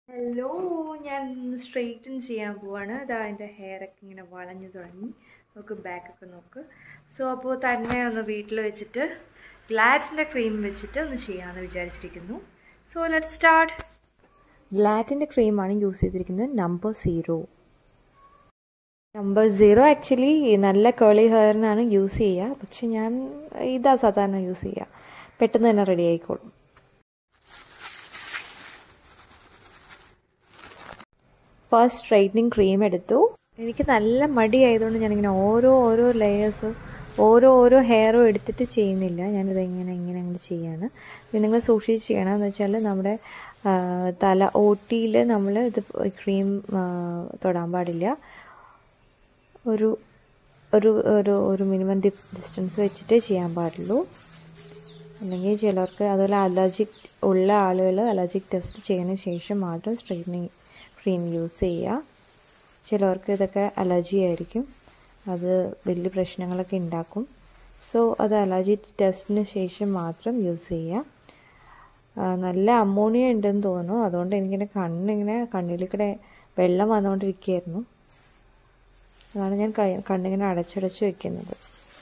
Hello ഞാൻ straighten ചെയ്യാൻ പോവാണ് ഇതാ എൻ്റെ ഹെയറൊക്കെ ഇങ്ങനെ വളഞ്ഞു തുടങ്ങി നോക്ക് ബാക്കൊക്കെ നോക്ക് സോ അപ്പോൾ തന്നെ ഒന്ന് വീട്ടിൽ വെച്ചിട്ട് ഗ്ലാറ്റിൻ്റെ ക്രീം വെച്ചിട്ട് ഒന്ന് ചെയ്യാമെന്ന് വിചാരിച്ചിരിക്കുന്നു സോ ലെറ്റ് സ്റ്റാർട്ട് ഗ്ലാറ്റിൻ്റെ ക്രീമാണ് യൂസ് ചെയ്തിരിക്കുന്നത് number zero number zero actually നല്ല കേളി ഹെയറിനാണ് യൂസ് ചെയ്യുക പക്ഷെ ഞാൻ ഇതാ സാധാരണ യൂസ് ചെയ്യുക പെട്ടെന്ന് തന്നെ റെഡി ആയിക്കോളും ഫസ്റ്റ് സ്ട്രൈറ്റനിങ് ക്രീം എടുത്തു എനിക്ക് നല്ല മടി ആയതുകൊണ്ട് ഞാനിങ്ങനെ ഓരോ ഓരോ ലെയേഴ്സ് ഓരോ ഓരോ ഹെയറും എടുത്തിട്ട് ചെയ്യുന്നില്ല ഞാനിത് ഇങ്ങനെ ഇങ്ങനെ അങ്ങനെ ചെയ്യാണ് പിന്നെ നിങ്ങൾ സൂക്ഷിച്ച് ചെയ്യണം എന്ന് വെച്ചാൽ നമ്മുടെ തല ഓട്ടിയിൽ നമ്മൾ ഇത് ക്രീം തൊടാൻ പാടില്ല ഒരു ഒരു ഒരു ഒരു മിനിമം ഡിസ്റ്റൻസ് വെച്ചിട്ടേ ചെയ്യാൻ പാടുള്ളൂ അല്ലെങ്കിൽ ചിലർക്ക് അതുപോലെ അലർജിക് ഉള്ള ആളുകൾ അലർജിക് ടെസ്റ്റ് ചെയ്തതിന് ശേഷം മാത്രം സ്ട്രെയിറ്റനിങ് ക്രീം യൂസ് ചെയ്യുക ചിലർക്ക് ഇതൊക്കെ അലർജി ആയിരിക്കും അത് വലിയ പ്രശ്നങ്ങളൊക്കെ ഉണ്ടാക്കും സോ അത് അലർജി ടെസ്റ്റിന് ശേഷം മാത്രം യൂസ് ചെയ്യുക നല്ല അമോണിയ ഉണ്ടെന്ന് തോന്നുന്നു അതുകൊണ്ട് എനിക്കിങ്ങനെ കണ്ണിങ്ങനെ കണ്ണിൽ കൂടെ വെള്ളം വന്നുകൊണ്ടിരിക്കുകയായിരുന്നു അതാണ് ഞാൻ കണ്ണിങ്ങനെ അടച്ചടച്ച് വെക്കുന്നത്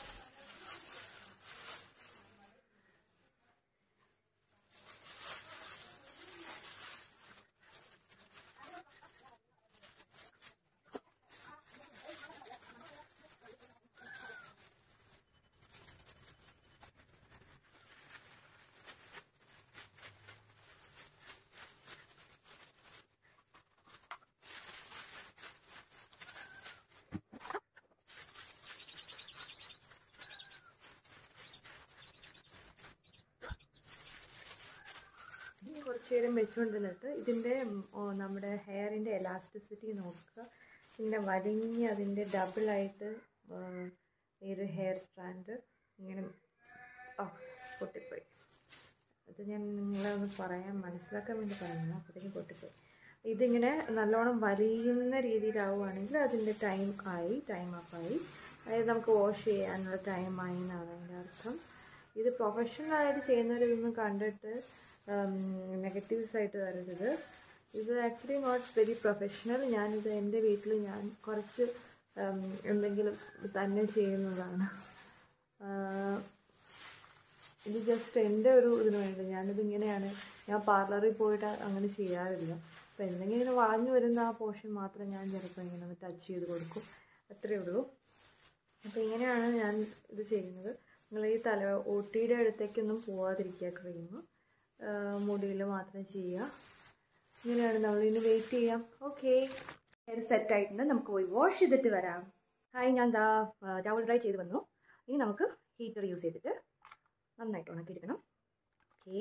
കുറച്ച് നേരം വെച്ചുകൊണ്ടിരുന്നിട്ട് ഇതിൻ്റെ നമ്മുടെ ഹെയറിൻ്റെ എലാസ്റ്റിസിറ്റി നോക്കുക ഇങ്ങനെ വലിഞ്ഞ് അതിൻ്റെ ഡബിളായിട്ട് ഈ ഒരു ഹെയർ സ്ട്രാൻഡ് ഇങ്ങനെ പൊട്ടിപ്പോയി അത് ഞാൻ നിങ്ങളെ ഒന്ന് പറയാൻ മനസ്സിലാക്കാൻ വേണ്ടി പറയുന്നു അപ്പോഴത്തേക്കും പൊട്ടിപ്പോയി ഇതിങ്ങനെ നല്ലോണം വലിയുന്ന രീതിയിലാവുകയാണെങ്കിൽ അതിൻ്റെ ടൈം ആയി ടൈം അപ്പായി അതായത് നമുക്ക് വാഷ് ചെയ്യാനുള്ള ടൈം ആയി എന്നാണ് അതിൻ്റെ അർത്ഥം ഇത് പ്രൊഫഷണലായിട്ട് ചെയ്യുന്നവരിതൊന്നും കണ്ടിട്ട് നെഗറ്റീവ്സ് ആയിട്ട് വരരുത് ഇത് ആക്ച്വലി നോട്ട് വെരി പ്രൊഫഷണൽ ഞാനിത് എൻ്റെ വീട്ടിൽ ഞാൻ കുറച്ച് എന്തെങ്കിലും തന്നെ ചെയ്യുന്നതാണ് ഇത് ജസ്റ്റ് എൻ്റെ ഒരു ഇതിന് വേണ്ടി ഞാനിത് ഇങ്ങനെയാണ് ഞാൻ പാർലറിൽ പോയിട്ട് അങ്ങനെ ചെയ്യാറില്ല അപ്പോൾ എന്തെങ്കിലും ഇങ്ങനെ വളഞ്ഞു വരുന്ന ആ പോർഷൻ മാത്രം ഞാൻ ചിലപ്പോൾ ഇങ്ങനെ ഒന്ന് ടച്ച് ചെയ്ത് കൊടുക്കും അത്രയേ ഉള്ളൂ അപ്പോൾ ഇങ്ങനെയാണ് ഞാൻ ഇത് ചെയ്യുന്നത് നിങ്ങൾ ഈ തല ഒട്ടിയുടെ അടുത്തേക്കൊന്നും പോവാതിരിക്കുക ക്രീം മുടിയിൽ മാത്രം ചെയ്യുക ഇങ്ങനെയാണ് നമ്മളിനി വെയിറ്റ് ചെയ്യാം ഓക്കെ ഹെയർ സെറ്റ് ആയിട്ടുണ്ട് നമുക്ക് പോയി വാഷ് ചെയ്തിട്ട് വരാം ഹായ് ഞാൻ ദാ ടവൽ ഡ്രൈ ചെയ്ത് വന്നു ഇനി നമുക്ക് ഹീറ്റർ യൂസ് ചെയ്തിട്ട് നന്നായിട്ട് ഉണക്കിയെടുക്കണം ഓക്കെ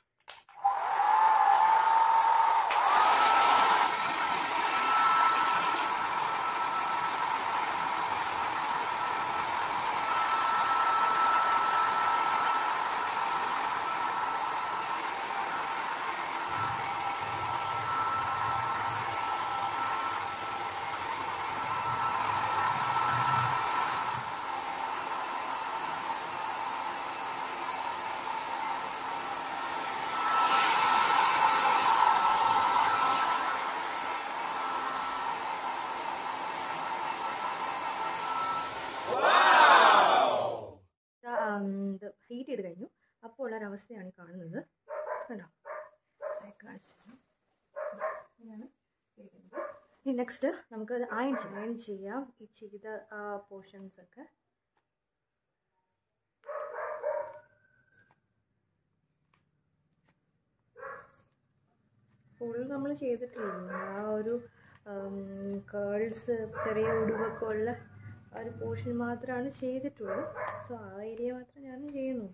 ഇത് ഹീറ്റ് ചെയ്ത് കഴിഞ്ഞു അപ്പോൾ ഉള്ളൊരവസ്ഥയാണ് ഈ കാണുന്നത് കണ്ടോ ഇതാണ് ഇനി നെക്സ്റ്റ് നമുക്ക് അത് അയൺ ചെയ്യാം അയൺ ചെയ്യാം ഈ ചെയ്ത ആ പോർഷൻസ് ഒക്കെ ഫുൾ നമ്മൾ ചെയ്തിട്ടില്ല ആ ഒരു കേൾസ് ചെറിയ ഉടുവൊക്കെ ഉള്ള ആ ഒരു പോർഷൻ മാത്രമാണ് ചെയ്തിട്ടുള്ളൂ സോ ആ ഏരിയ മാത്രം ഞാൻ ചെയ്യുന്നുള്ളൂ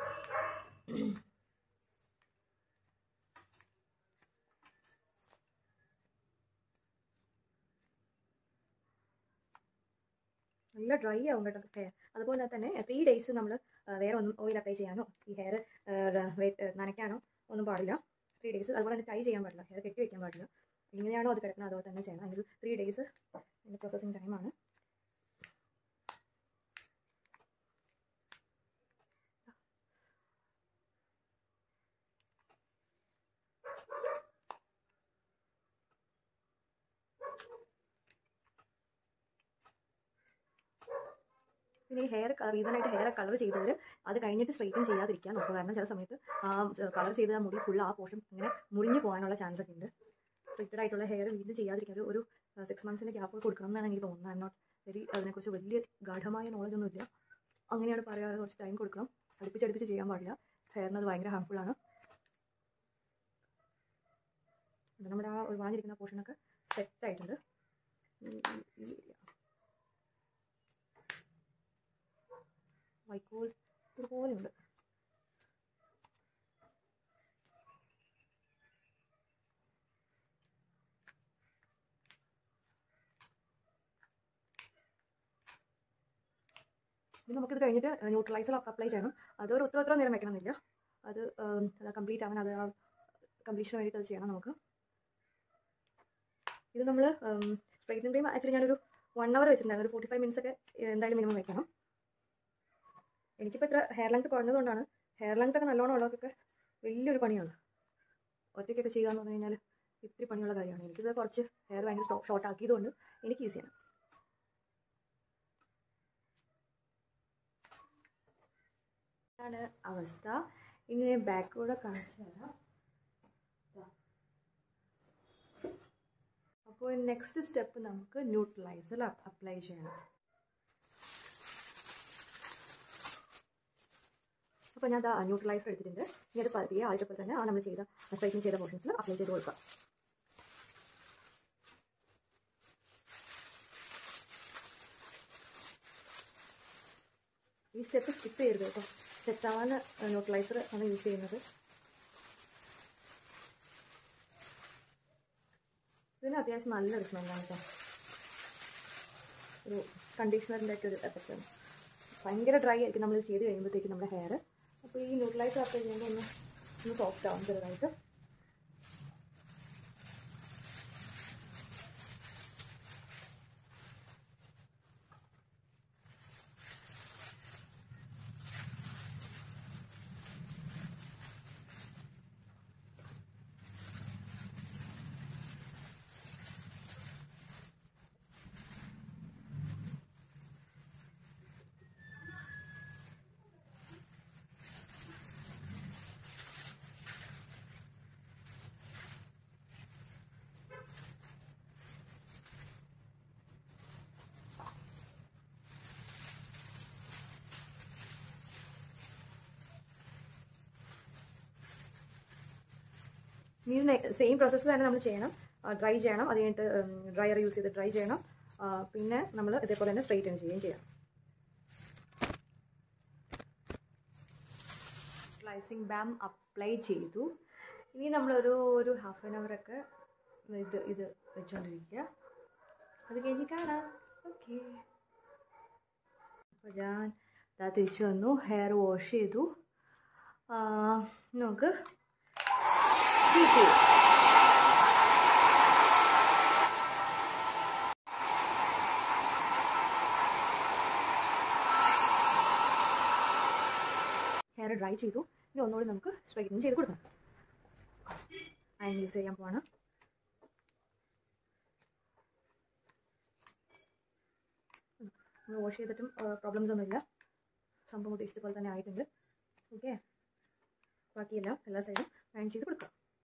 നല്ല ഡ്രൈ ആവും കേട്ടോ ഹെയർ അതുപോലെ തന്നെ ത്രീ ഡേയ്സ് നമ്മൾ വേറെ ഒന്നും ഓയിൽ അപ്ലൈ ചെയ്യാനോ ഈ ഹെയർ നനയ്ക്കാനോ ഒന്നും പാടില്ല ത്രീ ഡേയ്സ് അതുപോലെ തന്നെ ടൈ ചെയ്യാൻ പാടില്ല ഹെയർ കെട്ടി വയ്ക്കാൻ പാടില്ല എങ്ങനെയാണോ അത് കിടക്കുന്നത് അതുപോലെ തന്നെ ചെയ്യണം അതിൽ ത്രീ ഡേയ്സ് അതിൻ്റെ പ്രോസസ്സിങ് ടൈമാണ് പിന്നെ ഈ ഹെയർ റീസൺ ആയിട്ട് ഹെയർ കളർ ചെയ്തവർ അത് കഴിഞ്ഞിട്ട് സ്ട്രൈറ്റൻ ചെയ്യാതിരിക്കാൻ നോക്കുക കാരണം ചില സമയത്ത് ആ കളർ ചെയ്ത മുടി ഫുൾ ആ പോർഷൻ ഇങ്ങനെ മുറിഞ്ഞു പോകാനുള്ള ചാൻസ് ഒക്കെ ഉണ്ട് സ്ട്രിക്റ്റഡ് ആയിട്ടുള്ള ഹെയർ വീണ്ടും ചെയ്യാതിരിക്കാൻ ഒരു- ഒരു സിക്സ് മന്ത്സിൻ്റെ ഗ്യാപ്പ് കൊടുക്കണം എന്നാണ് എനിക്ക് തോന്നുന്നത് ഐ എം നോട്ട് വെരി അതിനെക്കുറിച്ച് വലിയ ഗാഠമായ നോളജ് ഒന്നും ഇല്ല അങ്ങനെയാണ് പറയാറ് കുറച്ച് ടൈം കൊടുക്കണം അടുപ്പിച്ചടുപ്പിച്ച് ചെയ്യാൻ പാടില്ല ഹെയറിന് അത് ഭയങ്കര ഹാർംഫുൾ ആണ് ഇത് നമ്മുടെ ആ വാങ്ങിയിരിക്കുന്ന പോർഷനൊക്കെ സെറ്റ് ആയിട്ടുണ്ട് ഉം, ഈ area. വൈക്കോൽ ഇതുപോലെയുണ്ട് ഇനി നമുക്കിത് കഴിഞ്ഞിട്ട് ന്യൂട്രലൈസർ അപ്ലൈ ചെയ്യണം അത് ഒരു ഒത്തിരി ഒത്തിരി നേരം വെക്കണമെന്നില്ല അത് ഉം, അത് കംപ്ലീറ്റ് ആവാൻ അത് കംപ്ലീഷന് വേണ്ടിയിട്ട് അത് ചെയ്യണം നമുക്ക് ഇത് നമ്മൾ സ്ട്രൈറ്റനിങ് ടൈം ആക്ച്വലി ഞാനൊരു വൺ അവർ വെച്ചിട്ടുണ്ടായിരുന്നു ഒരു ഫോർട്ടി ഫൈവ് മിനിറ്റ്സ് ഒക്കെ എന്തായാലും മിനിമം വെക്കണം എനിക്കിപ്പോൾ ഇത്ര ഹെയർ ലെങ്ത് കുറഞ്ഞതുകൊണ്ടാണ് ഹെയർ ലെങ്ത് ഒക്കെ നല്ലോണം ഉള്ളവർക്കൊക്കെ വലിയൊരു പണിയാണ് ഒറ്റയ്ക്കൊക്കെ ചെയ്യുക എന്ന് പറഞ്ഞു കഴിഞ്ഞാൽ ഇത്തിരി പണിയുള്ള കാര്യമാണ് എനിക്കിത് കുറച്ച് ഹെയർ ഭയങ്കര ഷോർട്ട് ആക്കിയതുകൊണ്ട് എനിക്ക് ഈസിയാണ് ഇതാണ് അവസ്ഥ ഇനി ഞാൻ ബാക്കിലൂടെ കാണിച്ചു തരാം അപ്പോൾ നെക്സ്റ്റ് സ്റ്റെപ്പ് നമുക്ക് ന്യൂട്രലൈസർ അപ്ലൈ ചെയ്യണം അപ്പോൾ ഞാൻ ആ ന്യൂട്രലൈസർ എടുത്തിട്ടുണ്ട് ഇനി അത് പതിയെ ആദ്യത്തെ തന്നെ ആ നമ്മൾ ചെയ്ത സ്ട്രൈറ്റിംഗ് ചെയ്ത പോർഷൻസിൽ അപ്ലൈ ചെയ്ത് കൊടുക്കാം ഈ സ്റ്റെപ്പ് സ്കിപ്പ് ചെയ്യരുത് കേട്ടോ സെറ്റ് ആവാൻ ന്യൂട്രലൈസർ ആണ് യൂസ് ചെയ്യുന്നത് ഇതിന് അത്യാവശ്യം നല്ലൊരു സ്മെല്ലാണ് കേട്ടോ ഒരു കണ്ടീഷണറിൻ്റെ ഒക്കെ ഒരു എഫക്റ്റാണ് ഭയങ്കര ഡ്രൈ ആയിരിക്കും നമ്മൾ ചെയ്ത് കഴിയുമ്പോഴത്തേക്കും നമ്മുടെ ഹെയർ അപ്പോൾ ഈ ന്യൂട്രലൈസർ അപ്ലൈ ചെയ്യുമ്പോൾ ഒന്ന് ഒന്ന് സോഫ്റ്റ് ആവും ചെറുതായിട്ട് ഇനി സെയിം പ്രോസസ്സ് തന്നെ നമ്മൾ ചെയ്യണം ഡ്രൈ ചെയ്യണം അത് കഴിഞ്ഞിട്ട് ഡ്രയർ യൂസ് ചെയ്ത് ഡ്രൈ ചെയ്യണം ആ, പിന്നെ നമ്മൾ ഇതേപോലെ തന്നെ സ്ട്രൈറ്റൻ ചെയ്യുകയും ചെയ്യണം സ്ലൈസിങ് ബാം അപ്ലൈ ചെയ്തു ഇനി നമ്മളൊരു ഒരു ഹാഫ് ആൻ അവറൊക്കെ ഇത് ഇത് വെച്ചുകൊണ്ടിരിക്കുക അത് കഴിഞ്ഞ് കാണാം ഓക്കെ അപ്പോൾ ഞാൻ ഇതാ തിരിച്ചു വന്നു ഹെയർ വാഷ് ചെയ്തു ആ, നമുക്ക് ഹീറ്റ് ചെയ്യാം ഹെയർ ഡ്രൈ ചെയ്തു ഇനി ഒന്നുകൂടി നമുക്ക് സ്ട്രൈറ്റൻ ചെയ്ത് കൊടുക്കണം അയൺ യൂസ് ചെയ്യാൻ പോവാണ് നമ്മൾ വാഷ് ചെയ്തിട്ടും പ്രോബ്ലംസ് ഒന്നുമില്ല സംഭവം ഉദ്ദേശിച്ച പോലെ തന്നെ ആയിട്ടുണ്ട് ഓക്കെ ബാക്കിയെല്ലാം എല്ലാ സൈഡും അയൺ ചെയ്ത് കൊടുക്കാം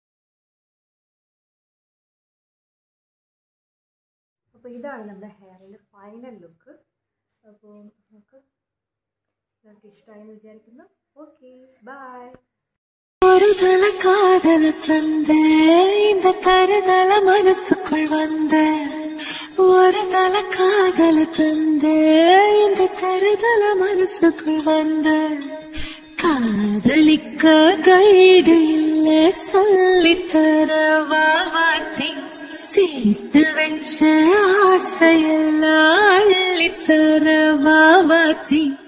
അപ്പോൾ ഇതാണ് നമ്മുടെ ഹെയറിൻ്റെ ഫൈനൽ ലുക്ക് അപ്പോൾ നമുക്ക് നിങ്ങൾക്ക് ഇഷ്ടമായെന്ന് വിചാരിക്കുന്നു ഓക്കെ ബൈ ஒரு தல காதல தந்த இந்த தருதல மனசுக்குள் வந்த ஒரு தல காதல தந்த இந்த தருதல மனசுக்குள் வந்த காதலிக்க கைடு இல்ல சொல்லித்தர வாவாத்தி சேர்த்து வச்ச ஆசையெல்லாம் அள்ளித்தர வாவாத்தி